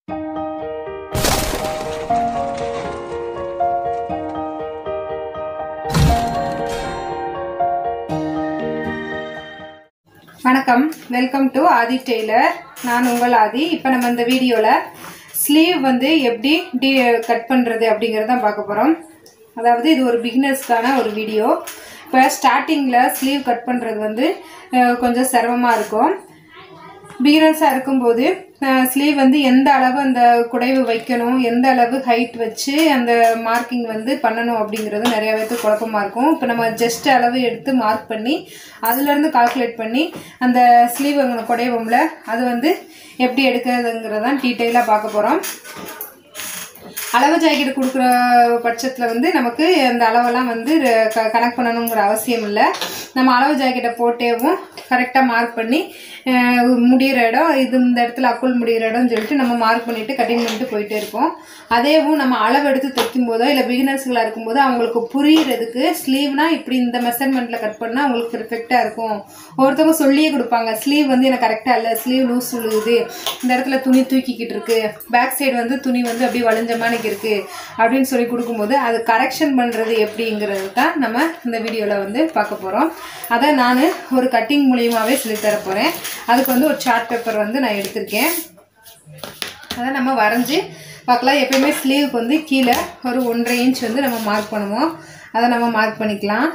வணக்கம் welcome to Aadhi Taylor நான் உங்கள் ஆதி இப்போ நம்ம இந்த வீடியோவில் ஸ்லீவ் வந்து எப்படி டி கட் பண்ணுறது அப்படிங்கிறத தான் பார்க்க போகிறோம் அதாவது இது ஒரு பிகினர்ஸ்க்கான ஒரு வீடியோ இப்போ ஸ்டார்டிங்கில் ஸ்லீவ் கட் பண்ணுறது வந்து அஹ், கொஞ்சம் சிரமமாக இருக்கும் பிகினர்ஸாக இருக்கும்போது ஸ்லீவ் வந்து எந்த அளவு அந்த குடைவு வைக்கணும் எந்த அளவு ஹைட் வச்சு அந்த மார்க்கிங் வந்து பண்ணணும் அப்படிங்கிறது நிறைய பேருக்கு குழப்பமா இருக்கும் இப்போ நம்ம ஜஸ்ட் அளவு எடுத்து மார்க் பண்ணி அதுலேருந்து கால்குலேட் பண்ணி அந்த ஸ்லீவ் குடைவோம்ல அது வந்து எப்படி எடுக்கிறதுங்கிறதான் டீட்டெயிலாக பார்க்க போகிறோம் அளவு ஜாக்கெட் கொடுக்குற பட்சத்தில் வந்து நமக்கு அந்த அளவெல்லாம் வந்து க கனெக்ட் பண்ணணுங்கிற அவசியம் இல்லை நம்ம அளவு ஜாக்கெட்டை போட்டேவும் கரெக்டாக மார்க் பண்ணி அஹ், முடியிற இடம் இது இந்த இடத்துல அக்குள் முடியிற இடம்னு சொல்லிட்டு நம்ம மார்க் பண்ணிட்டு கட்டிங் பண்ணிட்டு போயிட்டே இருப்போம் அதேவும் நம்ம அளவு எடுத்து தைக்கும் போதோ இல்லை பிகினர்ஸ்களாக இருக்கும்போது அவங்களுக்கு புரியறதுக்கு ஸ்லீவ்னா இப்படி இந்த மெஷர்மெண்ட்டில் கட் பண்ணால் அவங்களுக்கு பெர்ஃபெக்டாக இருக்கும் ஒருத்தவங்க சொல்லியே கொடுப்பாங்க ஸ்லீவ் வந்து எனக்கு கரெக்டாக இல்லை ஸ்லீவ் லூஸ் விழுகுது இந்த இடத்துல துணி தூக்கிக்கிட்டு இருக்கு பேக் சைடு வந்து துணி வந்து அப்படியே வளைஞ்ச மாதிரி இருக்கு அப்படின்னு சொல்லி கொடுக்கும்போது அது கரெக்ஷன் பண்ணுறது எப்படிங்கிறது தான் நம்ம இந்த வீடியோவில் வந்து பார்க்க போகிறோம் அதை நான் ஒரு கட்டிங் மூலியமாகவே சொல்லித்தர போகிறேன் அதுக்கு வந்து ஒரு சார்ட் பேப்பர் வந்து நான் எடுத்திருக்கேன் அதை நம்ம வரைஞ்சி பார்க்கலாம் எப்பயுமே ஸ்லீவுக்கு வந்து கீழே ஒரு ஒன்றரை இன்ச் வந்து நம்ம மார்க் பண்ணுவோம் அதை நம்ம மார்க் பண்ணிக்கலாம்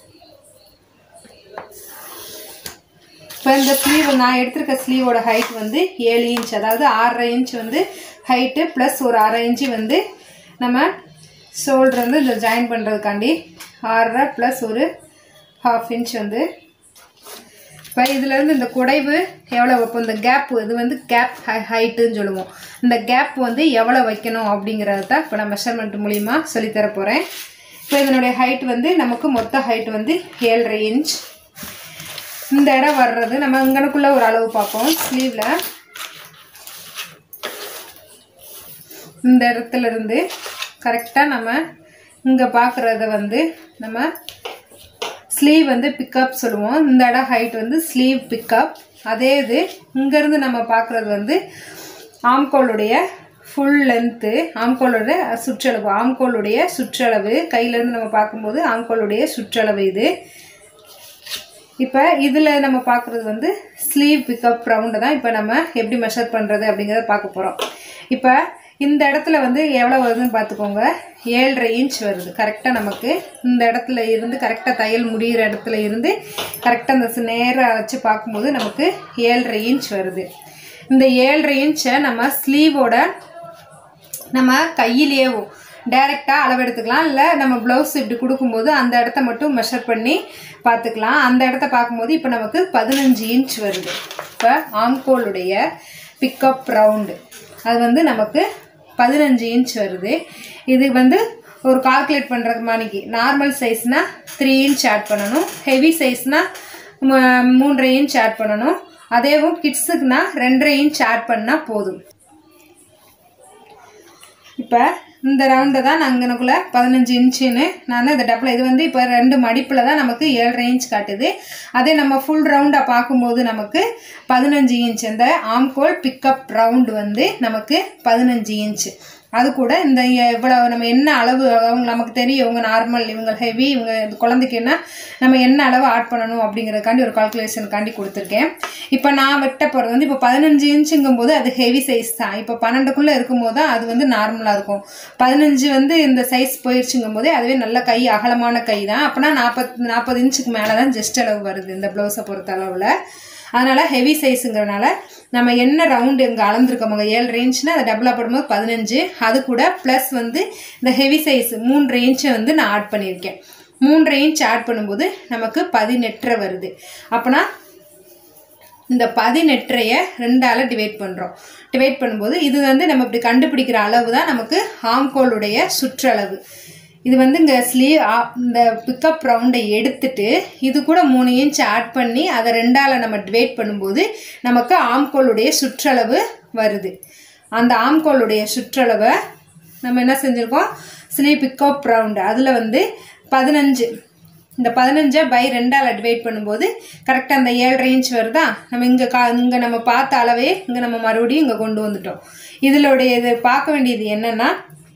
இப்போ இந்த ஸ்லீவ் நான் எடுத்திருக்க ஸ்லீவோட ஹைட் வந்து ஏழு இன்ச் அதாவது ஆறரை இன்ச் வந்து ஹைட்டு ப்ளஸ் ஒரு அரை இன்ச்சு வந்து நம்ம ஷோல்டர் வந்து இந்த ஜாயின் பண்ணுறதுக்காண்டி ஆறரை ப்ளஸ் ஒரு ஹாஃப் இன்ச் வந்து இப்போ இதுலேருந்து இந்த குடைவு எவ்வளோ வைப்போம் இந்த கேப் இது வந்து கேப் ஹைட்டுன்னு சொல்லுவோம் இந்த கேப் வந்து எவ்வளோ வைக்கணும் அப்படிங்கிறத தான் இப்போ நான் மெஷர்மெண்ட் மூலிமா சொல்லித்தர போகிறேன் இப்போ இதனுடைய ஹைட் வந்து நமக்கு மொத்த ஹைட் வந்து ஏழரை இன்ச் இந்த இடம் வர்றது நம்ம இங்கனுக்குள்ள ஒரு அளவு பார்ப்போம் ஸ்லீவில் இந்த இடத்துல இருந்து கரெக்டாக நம்ம இங்கே பார்க்குறத வந்து நம்ம ஸ்லீவ் வந்து பிக்கப் சொல்லுவோம் இந்த இடம் ஹைட் வந்து ஸ்லீவ் பிக்கப் அதே இது இங்கேருந்து நம்ம பார்க்குறது வந்து ஆம்கோளுடைய ஃபுல் லென்த்து ஆம்கோலோட சுற்றளவு ஆம்கோளுடைய சுற்றளவு கையிலேருந்து நம்ம பார்க்கும்போது ஆம்கோளுடைய சுற்றளவு இது இப்போ இதில் நம்ம பார்க்குறது வந்து ஸ்லீவ் பிக்கப் ரவுண்டை தான் இப்போ நம்ம எப்படி மெஷர் பண்ணுறது அப்படிங்கிறத பார்க்க போகிறோம் இப்போ இந்த இடத்துல வந்து எவ்வளோ வருதுன்னு பார்த்துக்கோங்க ஏழரை இன்ச் வருது கரெக்டாக நமக்கு இந்த இடத்துல இருந்து கரெக்டாக தையல் முடிகிற இடத்துல இருந்து கரெக்டாக அந்த நேராக வச்சு பார்க்கும்போது நமக்கு ஏழரை இன்ச் வருது இந்த ஏழரை இன்ச்சை நம்ம ஸ்லீவோட நம்ம கையிலேயேவும் டைரெக்டாக அளவெடுத்துக்கலாம் இல்லை நம்ம ப்ளவுஸ் இப்படி கொடுக்கும்போது அந்த இடத்த மட்டும் மெஷர் பண்ணி பார்த்துக்கலாம் அந்த இடத்த பார்க்கும்போது இப்போ நமக்கு பதினஞ்சு இன்ச் வருது இப்போ ஆம்கோலுடைய பிக்கப் ரவுண்டு அது வந்து நமக்கு பதினஞ்சு இன்ச் வருது இது வந்து ஒரு கால்குலேட் பண்ணுறது மாதிரிக்கு நார்மல் சைஸ்னால் த்ரீ இன்ச் ஆட் பண்ணணும் ஹெவி சைஸ்னால் மூன்றரை இன்ச் ஆட் பண்ணணும் அதேவும் கிட்ஸுக்குனா ரெண்டரை இன்ச் ஆட் பண்ணால் போதும் இப்போ இந்த ரவுண்டை தான் நான் இங்கனக்குள்ள பதினஞ்சு இன்ச்சுன்னு நான் இந்த டப்பில் இது வந்து இப்போ ரெண்டு மடிப்பில் தான் நமக்கு ஏழரை இன்ச் காட்டுது அதே நம்ம ஃபுல் ரவுண்டாக பார்க்கும்போது நமக்கு பதினஞ்சு இன்ச் இந்த ஆம்கோல் பிக்கப் ரவுண்டு வந்து நமக்கு பதினஞ்சு இன்ச்சு அது கூட இந்த இவ்வளோ நம்ம என்ன அளவு அவங்க நமக்கு தெரியும் இவங்க நார்மல் இவங்க ஹெவி இவங்க இந்த குழந்தைக்கு என்ன நம்ம என்ன அளவு ஆட் பண்ணணும் அப்படிங்கிறதுக்காண்டி ஒரு கால்குலேஷனுக்காண்டி கொடுத்துருக்கேன் இப்போ நான் வெட்ட போகிறது வந்து இப்போ பதினஞ்சு இன்ச்சுங்கும் போது அது ஹெவி சைஸ் தான் இப்போ பன்னெண்டுக்குள்ளே இருக்கும்போது தான் அது வந்து நார்மலாக இருக்கும் பதினஞ்சு வந்து இந்த சைஸ் போயிடுச்சுங்கும் போதே அதுவே நல்ல கை அகலமான கை தான் அப்போனா நாற்பது நாற்பது இன்ச்சுக்கு மேலே தான் ஜஸ்ட் அளவு வருது இந்த ப்ளவுஸை பொறுத்த அளவில் அதனால் ஹெவி சைஸுங்கிறனால நம்ம என்ன ரவுண்டு இங்கே அளந்துருக்கோம் ஏழு ரேஞ்ச்னா அதை டபுளாக போடும்போது பதினஞ்சு அது கூட ப்ளஸ் வந்து இந்த ஹெவி சைஸ் மூன்று இன்ச்சை வந்து நான் ஆட் பண்ணியிருக்கேன் மூன்றரை இன்ச் ஆட் பண்ணும்போது நமக்கு பதினெட்டரை வருது அப்போனா இந்த பதினெட்டரையை ரெண்டால் டிவைட் பண்ணுறோம் டிவைட் பண்ணும்போது இது வந்து நம்ம இப்படி கண்டுபிடிக்கிற அளவு தான் நமக்கு ஆம்கோளுடைய சுற்றளவு இது வந்து இங்கே ஸ்லீவ் இந்த பிக்கப் ரவுண்டை எடுத்துட்டு இது கூட மூணு இன்ச் ஆட் பண்ணி அதை ரெண்டால் நம்ம டிவைட் பண்ணும்போது நமக்கு ஆம்கோளுடைய சுற்றளவு வருது அந்த ஆம்கோளுடைய சுற்றளவை நம்ம என்ன செஞ்சுருக்கோம் ஸ்லீவ் பிக்கப் ரவுண்டு அதில் வந்து பதினஞ்சு இந்த பதினஞ்சை பை ரெண்டால் டிவைட் பண்ணும்போது கரெக்டாக அந்த ஏழரை இன்ச் வருதா நம்ம இங்கே கா இங்கே நம்ம பார்த்த அளவே இங்கே நம்ம மறுபடியும் இங்கே கொண்டு வந்துட்டோம் இதனுடைய இது பார்க்க வேண்டியது என்னன்னா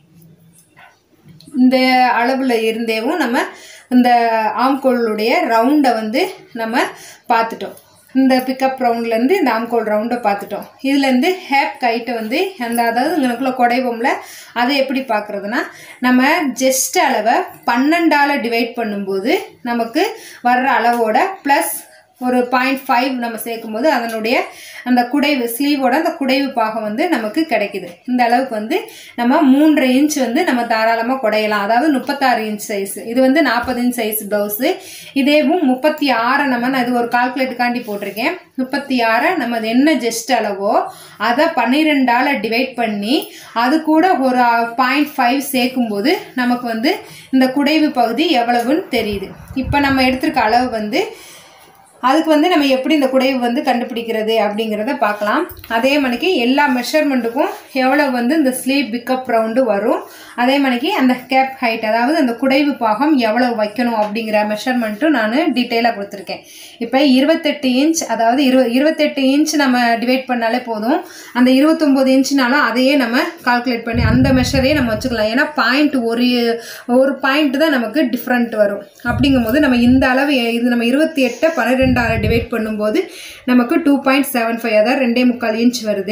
இந்த அளவில் இருந்தேவும் நம்ம இந்த ஆம்கோளுடைய ரவுண்டை வந்து நம்ம பார்த்துட்டோம் இந்த பிக்கப் ரவுண்ட்லேருந்து இந்த ஆம்கோல் ரவுண்டை பார்த்துட்டோம் இதுலேருந்து ஹேப் கைட்டை வந்து அந்த அதாவது இங்கனக்குள்ள குடைவோம்ல அதை எப்படி பார்க்குறதுனா நம்ம ஜஸ்ட் அளவை பன்னெண்டால் டிவைட் பண்ணும்போது நமக்கு வர்ற அளவோட ப்ளஸ் ஒரு பாயிண்ட் ஃபைவ் நம்ம சேர்க்கும்போது அதனுடைய அந்த குடைவு ஸ்லீவோட அந்த குடைவு பாகம் வந்து நமக்கு கிடைக்குது இந்த அளவுக்கு வந்து நம்ம மூன்றரை இன்ச் வந்து நம்ம தாராளமாக குடையலாம் அதாவது முப்பத்தாறு இன்ச் சைஸ் இது வந்து நாற்பது இன்ச் சைஸ் ப்ளவுஸு இதேவும் முப்பத்தி ஆறை நம்ம நான் இது ஒரு கால்குலேட்டுக்காண்டி போட்டிருக்கேன் முப்பத்தி ஆறை நம்ம அது என்ன ஜஸ்ட் அளவோ அதை பன்னிரெண்டால் டிவைட் பண்ணி அது கூட ஒரு பாயிண்ட் ஃபைவ் சேர்க்கும்போது நமக்கு வந்து இந்த குடைவு பகுதி எவ்வளவுன்னு தெரியுது இப்போ நம்ம எடுத்திருக்க அளவு வந்து அதுக்கு வந்து நம்ம எப்படி இந்த குடைவு வந்து கண்டுபிடிக்கிறது அப்படிங்கிறத பார்க்கலாம் அதே மணிக்கு எல்லா மெஷர்மெண்ட்டுக்கும் எவ்வளோ வந்து இந்த ஸ்லீவ் பிக்கப் ரவுண்டு வரும் அதே மணிக்கு அந்த கேப் ஹைட் அதாவது அந்த குடைவு பாகம் எவ்வளோ வைக்கணும் அப்படிங்கிற மெஷர்மெண்ட்டும் நான் டீட்டெயிலாக கொடுத்துருக்கேன் இப்போ இருபத்தெட்டு இன்ச் அதாவது இரு இருபத்தெட்டு இன்ச் நம்ம டிவைட் பண்ணாலே போதும் அந்த இருபத்தொம்போது இன்ச்னாலும் அதையே நம்ம கால்குலேட் பண்ணி அந்த மெஷரையே நம்ம வச்சுக்கலாம் ஏன்னா பாயிண்ட் ஒரு ஒரு பாயிண்ட் தான் நமக்கு டிஃப்ரெண்ட் வரும் அப்படிங்கும்போது நம்ம இந்த அளவு இது நம்ம இருபத்தி எட்டை பன்னிரெண்டாறு டிவைட் பண்ணும்போது நமக்கு டூ பாயிண்ட் செவன் ஃபைவ் அதாவது ரெண்டே முக்கால் இன்ச் வருது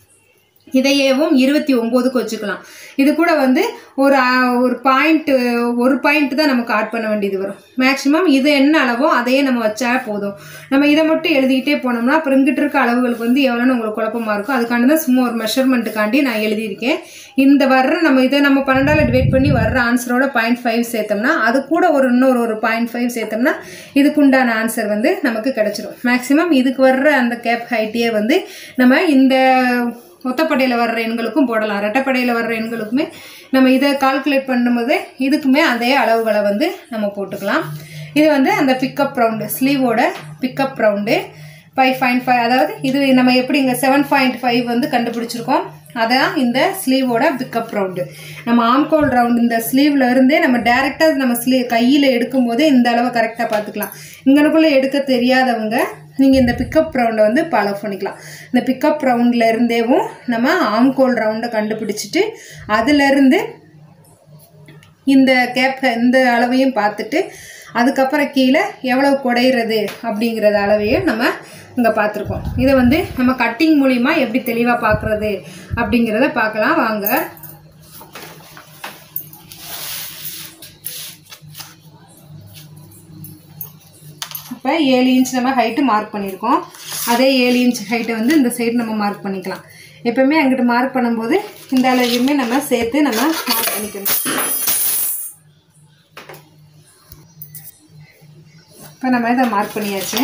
இதையேவும் இருபத்தி ஒம்போதுக்கு வச்சுக்கலாம் இது கூட வந்து ஒரு ஆ, ஒரு பாயிண்ட் ஒரு பாயிண்ட் தான் நமக்கு ஆட் பண்ண வேண்டியது வரும் மேக்ஸிமம் இது என்ன அளவோ அதையே நம்ம வச்சா போதும் நம்ம இதை மட்டும் எழுதிக்கிட்டே போனோம்னா அப்புறம் இங்கிட்டு இருக்க அளவுகளுக்கு வந்து எவ்வளோன்னு உங்களுக்கு குழப்பமா இருக்கும் அதுக்காண்டி தான் சும்மா ஒரு மெஷர்மெண்ட்டுக்காண்டி நான் எழுதியிருக்கேன் இந்த வர்ற நம்ம இதை நம்ம பன்னெண்டால் டிவைட் பண்ணி வர்ற ஆன்சரோட பாயிண்ட் ஃபைவ் சேர்த்தோம்னா அது கூட ஒரு இன்னொரு ஒரு பாயிண்ட் ஃபைவ் சேர்த்தோம்னா இதுக்குண்டான ஆன்சர் வந்து நமக்கு கிடைச்சிரும் மேக்ஸிமம் இதுக்கு வர்ற அந்த கேப் ஹைட்டியே வந்து நம்ம இந்த ஒத்தப்படையில் வர்ற எண்களுக்கும் போடலாம் ரெட்டைப்படையில் வர்ற எண்களுக்குமே நம்ம இதை கால்குலேட் பண்ணும்போது இதுக்குமே அதே அளவுகளை வந்து நம்ம போட்டுக்கலாம் இது வந்து அந்த பிக்கப் ரவுண்டு ஸ்லீவோட pickup round five point five அதாவது இது நம்ம எப்படி இங்கே செவன் பாயிண்ட் ஃபைவ் வந்து கண்டுபிடிச்சிருக்கோம் அதான் இந்த ஸ்லீவோட பிக்கப் ரவுண்டு நம்ம ஆம்கோல் ரவுண்ட் இந்த ஸ்லீவ்ல இருந்தே நம்ம டேரெக்டாக நம்ம ஸ்லீவ் கையில் எடுக்கும்போதே இந்த அளவை கரெக்டாக பார்த்துக்கலாம் இங்கனக்குள்ளே எடுக்க தெரியாதவங்க நீங்கள் இந்த பிக்கப் ரவுண்டை வந்து ஃபாலோ பண்ணிக்கலாம் இந்த பிக்கப் ரவுண்டில் இருந்தேவும் நம்ம ஆம்கோல் ரவுண்டை கண்டுபிடிச்சிட்டு அதுலேருந்து இந்த கேப் இந்த அளவையும் பார்த்துட்டு அதுக்கப்புறம் கீழே எவ்வளவு குடையிறது அப்படிங்கிறத அளவையும் நம்ம இங்கே பார்த்துருக்கோம் இதை வந்து நம்ம கட்டிங் மூலிமா எப்படி தெளிவாக பார்க்குறது அப்படிங்கிறத பார்க்கலாம் வாங்க இப்போ ஏழு இன்ச் நம்ம ஹைட்டு மார்க் பண்ணியிருக்கோம் அதே ஏழு இன்ச் ஹைட்டை வந்து இந்த சைடு நம்ம மார்க் பண்ணிக்கலாம் எப்பவுமே அங்கிட்டு மார்க் பண்ணும்போது இந்த அளவையுமே நம்ம சேர்த்து நம்ம மார்க் பண்ணிக்கணும் இப்போ நம்ம இதை மார்க் பண்ணியாச்சு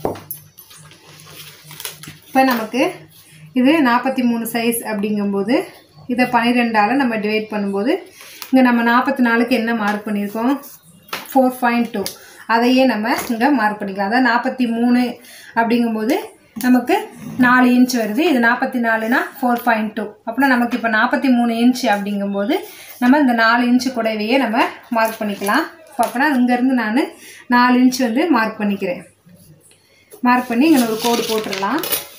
இப்போ நமக்கு இது நாற்பத்தி மூணு சைஸ் அப்படிங்கும்போது இதை பன்னிரெண்டால் நம்ம டிவைட் பண்ணும்போது இங்கே நம்ம நாற்பத்தி நாலுக்கு என்ன மார்க் பண்ணியிருக்கோம் ஃபோர் பாயிண்ட் டூ அதையே நம்ம இங்கே மார்க் பண்ணிக்கலாம் அதாவது நாற்பத்தி மூணு அப்படிங்கும்போது நமக்கு நாலு இன்ச் வருது இது நாற்பத்தி நாலுனா ஃபோர் பாயிண்ட் டூ அப்படின்னா நமக்கு இப்போ நாற்பத்தி மூணு இன்ச் அப்படிங்கும்போது நம்ம இந்த நாலு இன்ச்சு கூடவையே நம்ம மார்க் பண்ணிக்கலாம் இப்போ அப்படின்னா இங்கேருந்து நான் நாலு இன்ச் வந்து மார்க் பண்ணிக்கிறேன் மார்க் பண்ணி இங்கே ஒரு கோடு போட்டுடலாம்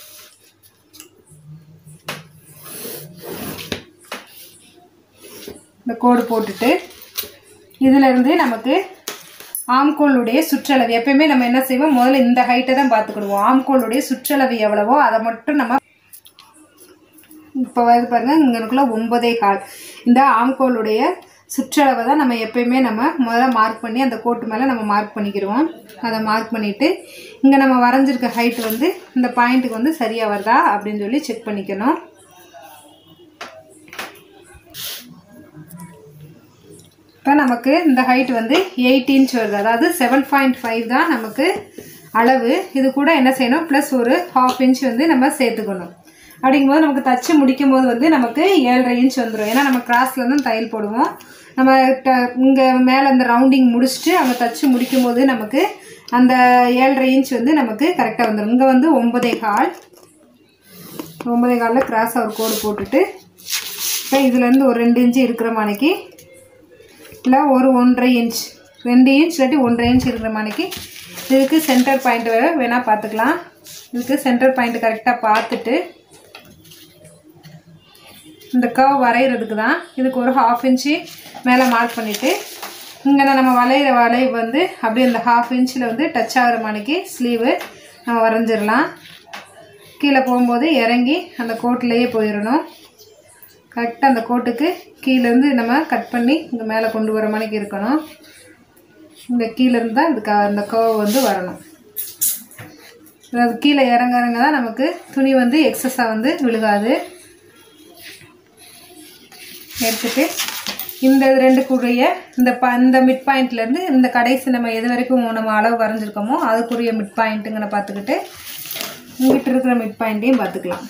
இந்த கோடு போட்டுட்டு இதிலிருந்து நமக்கு ஆம்கோளுடைய சுற்றளவு எப்பயுமே நம்ம என்ன செய்வோம் முதல்ல இந்த ஹைட்டை தான் பார்த்துக்கிடுவோம் ஆம்கோளுடைய சுற்றளவு எவ்வளவோ அதை மட்டும் நம்ம இப்போ வந்து பாருங்க இங்கனுக்குள்ள ஒன்பதே கால் இந்த ஆம்கோளுடைய சுற்றளவை தான் நம்ம எப்பயுமே நம்ம முதல்ல மார்க் பண்ணி அந்த கோட்டு மேலே நம்ம மார்க் பண்ணிக்கிடுவோம் அதை மார்க் பண்ணிவிட்டு இங்கே நம்ம வரைஞ்சிருக்க ஹைட் வந்து இந்த பாயிண்ட்டுக்கு வந்து சரியாக வருதா அப்படின்னு சொல்லி செக் பண்ணிக்கணும் இப்போ நமக்கு இந்த ஹைட் வந்து எயிட் இன்ச் வருது அதாவது செவன் பாயிண்ட் ஃபைவ் தான் நமக்கு அளவு இது கூட என்ன செய்யணும் ப்ளஸ் ஒரு ஹாஃப் இன்ச் வந்து நம்ம சேர்த்துக்கணும் அப்படிங்கும்போது நமக்கு தச்சு முடிக்கும் போது வந்து நமக்கு ஏழரை இன்ச் வந்துடும் ஏன்னா நம்ம கிராஸில் தான் தையல் போடுவோம் நம்ம ட இங்கே மேலே அந்த ரவுண்டிங் முடிச்சுட்டு அங்கே தச்சு முடிக்கும் போது நமக்கு அந்த ஏழரை இன்ச் வந்து நமக்கு கரெக்டாக வந்துடும் இங்கே வந்து ஒன்பதே கால் ஒன்பதே காலில் கிராஸாக ஒரு கோடு போட்டுட்டு இப்போ இதுலேருந்து ஒரு ரெண்டு இன்ச்சு இருக்கிற மானைக்கு இல்லை ஒரு ஒன்றரை இன்ச் ரெண்டு இன்ச் இல்லாட்டி ஒன்றரை இன்ச் இருக்கிற மானைக்கு இதுக்கு சென்டர் பாயிண்ட் வேணால் பார்த்துக்கலாம் இதுக்கு சென்டர் பாயிண்ட் கரெக்டாக பார்த்துட்டு இந்த கர்வ் வரைகிறதுக்கு தான் இதுக்கு ஒரு ஹாஃப் இன்ச்சு மேலே மார்க் பண்ணிவிட்டு இங்கே நம்ம வளையிற வளைவு வந்து அப்படியே இந்த ஹாஃப் இன்ச்சில் வந்து டச் ஆகிற மணிக்கு ஸ்லீவு நம்ம வரைஞ்சிடலாம் கீழே போகும்போது இறங்கி அந்த கோட்டிலேயே போயிடணும் கரெக்டாக அந்த கோட்டுக்கு கீழேருந்து நம்ம கட் பண்ணி இங்கே மேலே கொண்டு வர மணிக்கு இருக்கணும் இந்த கீழேருந்து தான் இதுக்கு அந்த கர்வ் வந்து வரணும் அதாவது கீழே இறங்க இறங்க தான் நமக்கு துணி வந்து எக்ஸஸாக வந்து விழுகாது எடுத்துட்டு இந்த ரெண்டு கூடிய இந்த ப இந்த மிட் பாயிண்ட்லேருந்து இந்த கடைசி நம்ம எது வரைக்கும் நம்ம அளவு வரைஞ்சிருக்கோமோ அதுக்குரிய மிட் பாயிண்ட்டுங்களை பார்த்துக்கிட்டு இங்கிட்ட இருக்கிற மிட் பாயிண்ட்டையும் பார்த்துக்கலாம்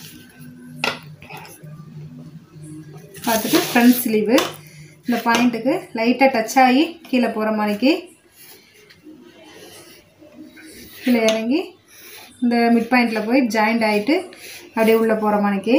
பார்த்துட்டு ஃப்ரண்ட் ஸ்லீவு இந்த பாயிண்ட்டுக்கு லைட்டாக டச் ஆகி கீழே போகிற மாதிரிக்கு கீழே இறங்கி இந்த மிட் பாயிண்டில் போய் ஜாயிண்ட் ஆகிட்டு அப்படியே உள்ளே போகிற மாதிரிக்கு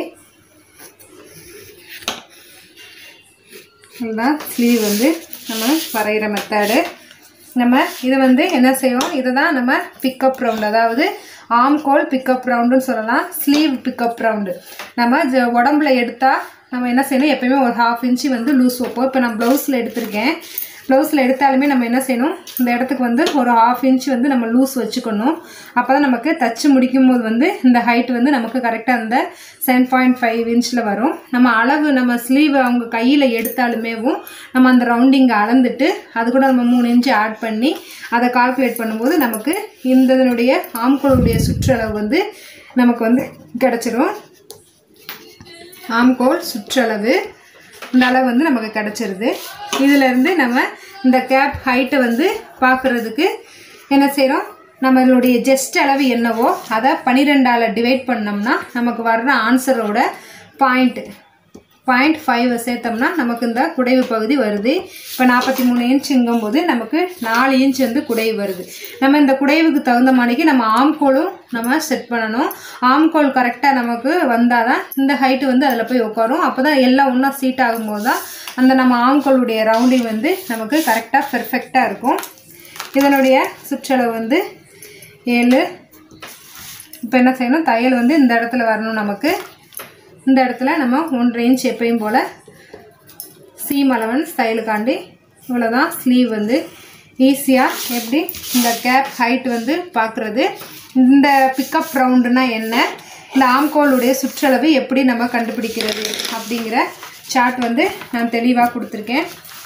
இதுதான் ஸ்லீவ் வந்து நம்ம வரைகிற மெத்தடு நம்ம இதை வந்து என்ன செய்வோம் இதை தான் நம்ம பிக்கப் ரவுண்ட் அதாவது ஆம் கோல் பிக்கப் ரவுண்டுன்னு சொல்லலாம் ஸ்லீவ் பிக்கப் ரவுண்டு நம்ம ஜ- உடம்புல எடுத்தால் நம்ம என்ன செய்யணும் எப்பயுமே ஒரு ஹாஃப் இன்ச்சு வந்து லூஸ் வைப்போம் இப்போ நான் ப்ளவுஸில் எடுத்திருக்கேன் ப்ளவுஸில் எடுத்தாலுமே நம்ம என்ன செய்யணும் இந்த இடத்துக்கு வந்து ஒரு ஹாஃப் இன்ச் வந்து நம்ம லூஸ் வச்சுக்கணும் அப்போ தான் நமக்கு தச்சு முடிக்கும் போது வந்து இந்த ஹைட் வந்து நமக்கு கரெக்டாக அந்த செவன் பாயிண்ட் ஃபைவ் இன்ச்சில் வரும் நம்ம அளவு நம்ம ஸ்லீவ் அவங்க கையில் எடுத்தாலுமேவும் நம்ம அந்த ரவுண்டிங்கை அளந்துட்டு அது கூட நம்ம மூணு இன்ச்சு ஆட் பண்ணி அதை கால்குலேட் பண்ணும்போது நமக்கு இந்த இதனுடைய ஆம்கோளுடைய சுற்றளவு வந்து நமக்கு வந்து கிடச்சிரும் ஆம்கோல் சுற்றளவு இந்த அளவு வந்து நமக்கு கிடச்சிருது இதிலேருந்து நம்ம இந்த கேப் ஹைட்டை வந்து பார்க்குறதுக்கு என்ன செய்கிறோம் நம்மளுடைய ஜஸ்ட் அளவு என்னவோ அதை பன்னிரெண்டால் டிவைட் பண்ணோம்னா நமக்கு வர்ற ஆன்சரோட பாயிண்ட்டு பாயிண்ட் ஃபைவ் சேர்த்தோம்னா நமக்கு இந்த குடைவு பகுதி வருது இப்போ நாற்பத்தி மூணு இன்ச்சுங்கும் போது நமக்கு நாலு இன்ச் வந்து குடைவு வருது நம்ம இந்த குடைவுக்கு தகுந்த மாதிரிக்கு நம்ம ஆம்கோலும் நம்ம செட் பண்ணணும் ஆம்கோல் கரெக்டாக நமக்கு வந்தால் தான் இந்த ஹைட்டு வந்து அதில் போய் உட்காரும் அப்போ தான் எல்லாம் ஒன்றா சீட் ஆகும்போது தான் அந்த நம்ம ஆம்கோளுடைய ரவுண்டிங் வந்து நமக்கு கரெக்டாக பெர்ஃபெக்டாக இருக்கும் இதனுடைய சுற்றளவு வந்து ஏழு இப்போ என்ன செய்யணும் தையல் வந்து இந்த இடத்துல வரணும் நமக்கு இந்த இடத்துல நம்ம ஒன்றரை இன்ச் எப்பயும் போல் சீம் அலவன்ஸ் தையலுக்காண்டி இவ்வளோதான் ஸ்லீவ் வந்து ஈஸியாக எப்படி இந்த கேப் ஹைட் வந்து பார்க்குறது இந்த பிக்கப் ரவுண்டுனா என்ன இந்த ஆம்கோலுடைய சுற்றளவு எப்படி நம்ம கண்டுபிடிக்கிறது அப்படிங்கிற சார்ட் வந்து நான் தெளிவாக கொடுத்துருக்கேன்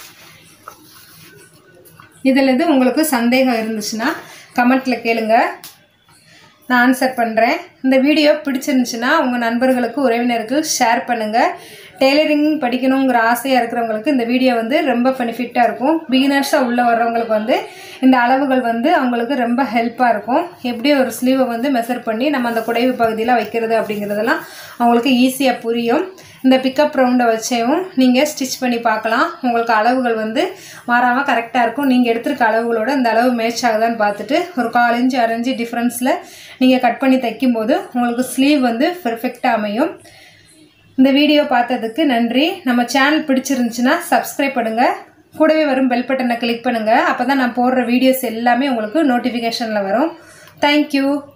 இதில் இது உங்களுக்கு சந்தேகம் இருந்துச்சுன்னா கமெண்ட்டில் கேளுங்க நான் ஆன்சர் பண்ணுறேன் இந்த வீடியோ பிடிச்சிருந்துச்சுன்னா உங்கள் நண்பர்களுக்கு உறவினருக்கு ஷேர் பண்ணுங்கள் டெய்லரிங் படிக்கணுங்கிற ஆசையாக இருக்கிறவங்களுக்கு இந்த வீடியோ வந்து ரொம்ப பெனிஃபிட்டாக இருக்கும் பிகினர்ஸாக உள்ளே வர்றவங்களுக்கு வந்து இந்த அளவுகள் வந்து அவங்களுக்கு ரொம்ப ஹெல்ப்பாக இருக்கும் எப்படி ஒரு ஸ்லீவை வந்து மெஷர் பண்ணி நம்ம அந்த குடைவு பகுதியில் வைக்கிறது அப்படிங்கிறதெல்லாம் அவங்களுக்கு ஈஸியாக புரியும் இந்த பிக்கப் ரவுண்டை வச்சேவும் நீங்கள் ஸ்டிச் பண்ணி பார்க்கலாம் உங்களுக்கு அளவுகள் வந்து மாறாமல் கரெக்டாக இருக்கும் நீங்கள் எடுத்திருக்க அளவுகளோட இந்த அளவு மேட்ச் ஆகுதான்னு பார்த்துட்டு ஒரு கால் இன்ச்சு அரை இன்ச்சு டிஃப்ரென்ஸில் நீங்கள் கட் பண்ணி தைக்கும்போது உங்களுக்கு ஸ்லீவ் வந்து பெர்ஃபெக்டாக அமையும் இந்த வீடியோ பார்த்ததுக்கு நன்றி நம்ம சேனல் பிடிச்சிருந்துச்சுன்னா சப்ஸ்கிரைப் பண்ணுங்கள் கூடவே வரும் பெல் பட்டனை கிளிக் பண்ணுங்கள் அப்போ தான் நான் போடுற வீடியோஸ் எல்லாமே உங்களுக்கு நோட்டிஃபிகேஷனில் வரும் தேங்க்யூ